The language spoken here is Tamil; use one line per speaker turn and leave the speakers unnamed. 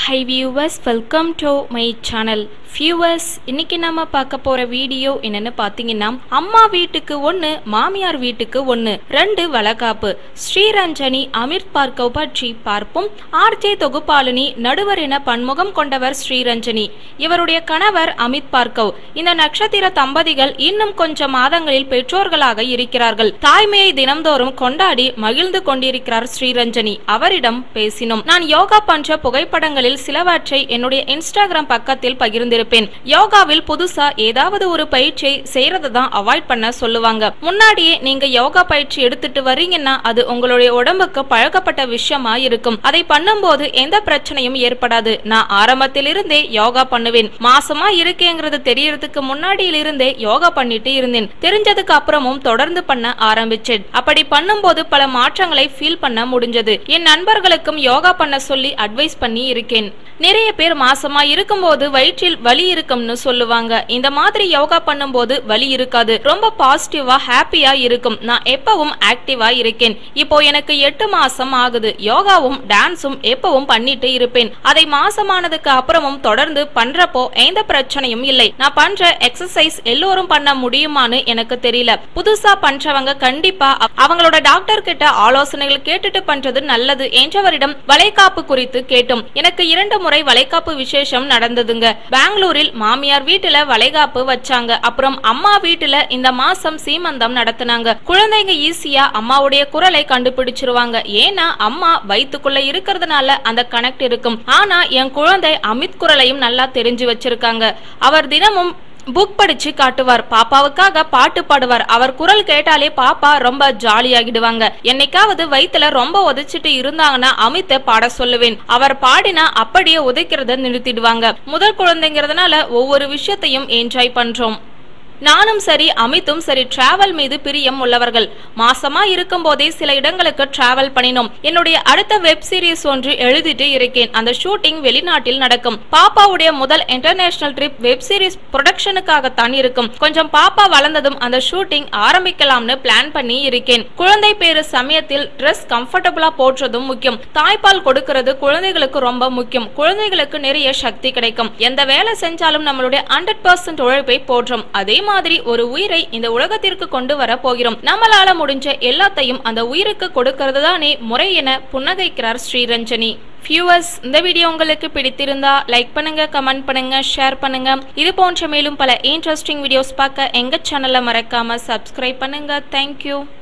high viewers welcome to my channel viewers இன்னைக்கு நம்ம பார்க்க போற வீடியோ என்னன்னு பார்த்தீங்கன்னா அம்மா வீட்டுக்கு ஒன்று மாமியார் வீட்டுக்கு ஒன்று ரெண்டு வளகாப்பு ஸ்ரீரஞ்சனி அமிர்த் பார்க்கவ் பற்றி பார்ப்போம் ஆர்ஜே தொகுப்பாளினி நடுவர் என பன்முகம் கொண்டவர் ஸ்ரீரஞ்சனி இவருடைய கணவர் அமித் பார்க்கவ் இந்த நட்சத்திர தம்பதிகள் இன்னும் கொஞ்சம் மாதங்களில் பெற்றோர்களாக இருக்கிறார்கள் தாய்மையை தினம்தோறும் கொண்டாடி மகிழ்ந்து கொண்டிருக்கிறார் ஸ்ரீரஞ்சனி அவரிடம் பேசினோம் நான் யோகா பண்ற புகைப்படங்களில் சிலவற்றை என்னுடைய இன்ஸ்டாகிராம் பக்கத்தில் பகிர்ந்திருப்பேன் யோகாவில் புதுசா ஏதாவது ஒரு பயிற்சியை செய்யறதை தான் அவாய்ட் பண்ண சொல்லுவாங்க முன்னாடியே நீங்க யோகா பயிற்சி எடுத்துட்டு வரீங்கன்னா அது உங்களுடைய உடம்புக்கு பழக்கப்பட்ட விஷயமா இருக்கும் அதை பண்ணும்போது எந்த பிரச்சனையும் ஏற்படாது நான் ஆரம்பத்திலிருந்தே யோகா பண்ணுவேன் மாசமா இருக்கேங்கிறது தெரியறதுக்கு முன்னாடியிலிருந்தே யோகா பண்ணிட்டு இருந்தேன் தெரிஞ்சதுக்கு அப்புறமும் தொடர்ந்து பண்ண ஆரம்பிச்சேன் அப்படி பண்ணும்போது பல மாற்றங்களை ஃபீல் பண்ண முடிஞ்சது என் நண்பர்களுக்கும் யோகா பண்ண சொல்லி அட்வைஸ் பண்ணி இருக்கேன் நிறைய பேர் மாசமா இருக்கும்போது வயிற்றில் வலி இருக்கும்னு சொல்லுவாங்க இந்த மாதிரி யோகா பண்ணும்போது வலி இருக்காது ரொம்ப பாசிட்டிவா ஹாப்பியா இருக்கும் நான் எப்பவும் ஆக்டிவா இருக்கேன் இப்போ எனக்கு எட்டு மாசம் ஆகுது யோகாவும் டான்ஸும் எப்பவும் பண்ணிட்டு இருப்பேன் அதை மாசமானதுக்கு அப்புறமும் தொடர்ந்து பண்றப்போ எந்த பிரச்சனையும் இல்லை நான் பண்ற எக்ஸசைஸ் எல்லோரும் பண்ண முடியுமான்னு எனக்கு தெரியல புதுசா பண்றவங்க கண்டிப்பா அவ- அவங்களோட டாக்டர் கிட்ட ஆலோசனைகள் கேட்டுட்டு பண்றது நல்லது என்றவரிடம் வளைகாப்பு குறித்து கேட்டோம் எனக்கு இரண்டு முறை வளைகாப்பு விசேஷம் நடந்ததுங்க பெங்களூரில் மாமியார் வீட்டுல வளைகாப்பு வச்சாங்க அப்புறம் அம்மா வீட்டுல இந்த மாசம் சீமந்தம் நடத்துனாங்க குழந்தைங்க ஈஸியா அம்மாவுடைய குரலை கண்டுபிடிச்சிருவாங்க ஏன்னா அம்மா வயித்துக்குள்ள இருக்கிறதுனால அந்த கனெக்ட் இருக்கும் ஆனா என் குழந்தை அமித் குரலையும் நல்லா தெரிஞ்சு வச்சிருக்காங்க அவர் தினமும் புக் படிச்சு காட்டுவார் பாப்பாவுக்காக பாட்டு பாடுவார் அவர் குரல் கேட்டாலே பாப்பா ரொம்ப ஜாலியாகிடுவாங்க என்னைக்காவது வயித்துல ரொம்ப உதைச்சிட்டு இருந்தாங்கன்னா அமித்தை பாட சொல்லுவேன் அவர் பாடினா அப்படியே உதைக்கிறத நிறுத்திடுவாங்க முதல் குழந்தைங்கிறதுனால ஒவ்வொரு விஷயத்தையும் என்ஜாய் பண்றோம் நானும் சரி அமித்தும் சரி டிராவல் மீது பிரியம் உள்ளவர்கள் மாசமா இருக்கும் போதே சில இடங்களுக்கு டிராவல் பண்ணினோம் என்னுடைய அடுத்த வெப் சீரிஸ் ஒன்று எழுதிட்டு இருக்கேன் அந்த ஷூட்டிங் வெளிநாட்டில் நடக்கும் பாப்பாவுடைய முதல் இன்டர்நேஷனல் ட்ரிப் வெப் சீரிஸ் ப்ரொடக்ஷனுக்காகத்தான் இருக்கும் கொஞ்சம் பாப்பா வளர்ந்ததும் அந்த ஷூட்டிங் ஆரம்பிக்கலாம்னு பிளான் பண்ணி இருக்கேன் குழந்தை பேரு சமயத்தில் ட்ரெஸ் கம்ஃபர்டபுளா போடுறதும் முக்கியம் தாய்ப்பால் கொடுக்கிறது குழந்தைகளுக்கு ரொம்ப முக்கியம் குழந்தைகளுக்கு நிறைய சக்தி கிடைக்கும் எந்த வேலை செஞ்சாலும் நம்மளுடைய ஹண்ட்ரட் பர்சன்ட் உழைப்பை போடுறோம் அதே மாதிரி ஒரு உயிரை இந்த உலகத்திற்கு கொண்டு வர போகிறோம் நம்மளால முடிஞ்ச எல்லாத்தையும் அந்த உயிருக்கு கொடுக்கிறது தானே முறை என புன்னகைக்கிறார் ஸ்ரீரஞ்சனி வியூவர்ஸ் இந்த வீடியோ உங்களுக்கு பிடித்திருந்தா லைக் பண்ணுங்க கமெண்ட் பண்ணுங்க ஷேர் பண்ணுங்க இது போன்ற மேலும் பல இன்ட்ரெஸ்டிங் வீடியோஸ் பார்க்க எங்க சேனலை மறக்காம சப்ஸ்கிரைப் பண்ணுங்க தேங்க்யூ